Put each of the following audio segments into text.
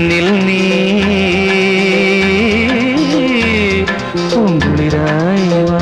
എന്നിൽ നീ പൂങ്കുളിരായി വാ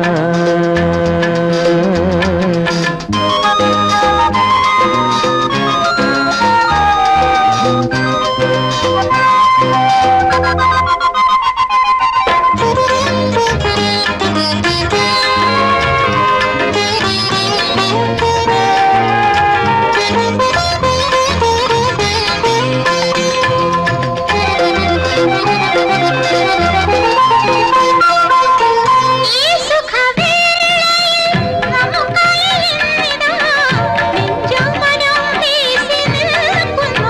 ഈ സുഖവേളയിൽ നമുക്കായി ഇന്നിതാ നെഞ്ചും മനവും വീശി നിൽക്കുന്നു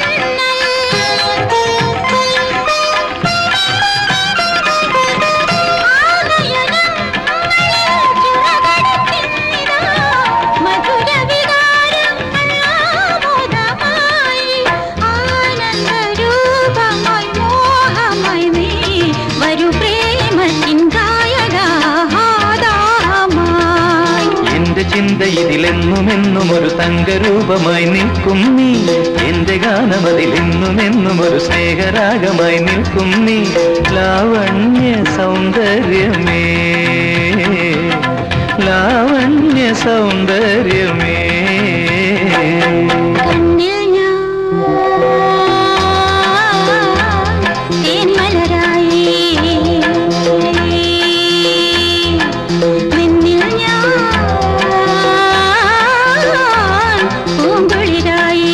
വരൂ പ്രേമത്തിൻ ഗായക ഹാദാമായി എന്റെ ചിന്ത ഇതിലെന്നുമെന്നും ഒരു തങ്കരൂപമായി നിൽക്കും നീ എന്റെ ഗാനമതിൽ എന്നുമെന്നും ഒരു സ്നേഹരാഗമായി നിൽക്കും നീ ലാവണ്യ സൗന്ദര്യമേ ലാവണ്യ സൗന്ദര്യമേ കണ്ണിൽ ഞാൻ തേന്മലരായി നിന്നിൽ ഞാൻ പൂങ്കുളിരായി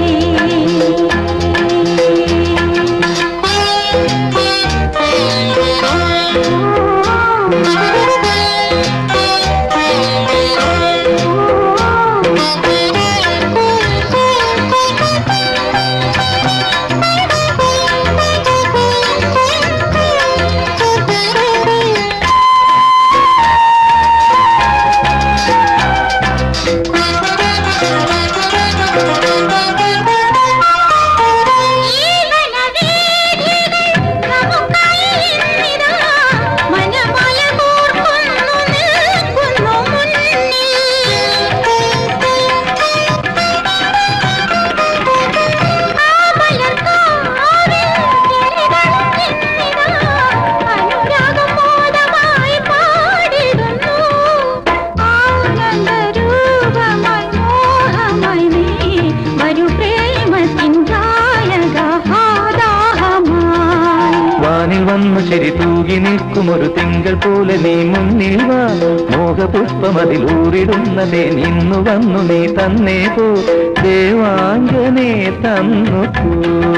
വരൂ പ്രേമത്തിൻ ഗായക ഹാദാഹമായി വാനിൽ വന്നു ശരി തൂകി നിൽക്കും ഒരു തിങ്കൾ പോലെ നീ മുന്നിൽ വാ മോഹപുഷ്പമതിൽ ഊറിടുന്നതേ നിന്നു വന്നു നീ തന്നേ പോ ദേവാംഗനെ തന്നു പോ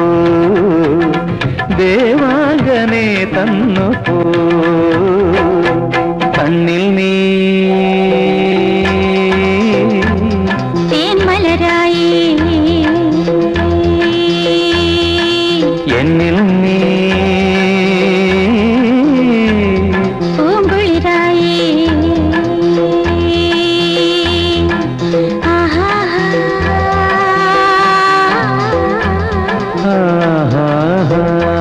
ദേവാംഗനെ തന്നു പോ കണ്ണിൽ നീ തേന്മലരായി എന്നിൽ നീ പൂങ്കുളിരായി ആഹാ ആഹാ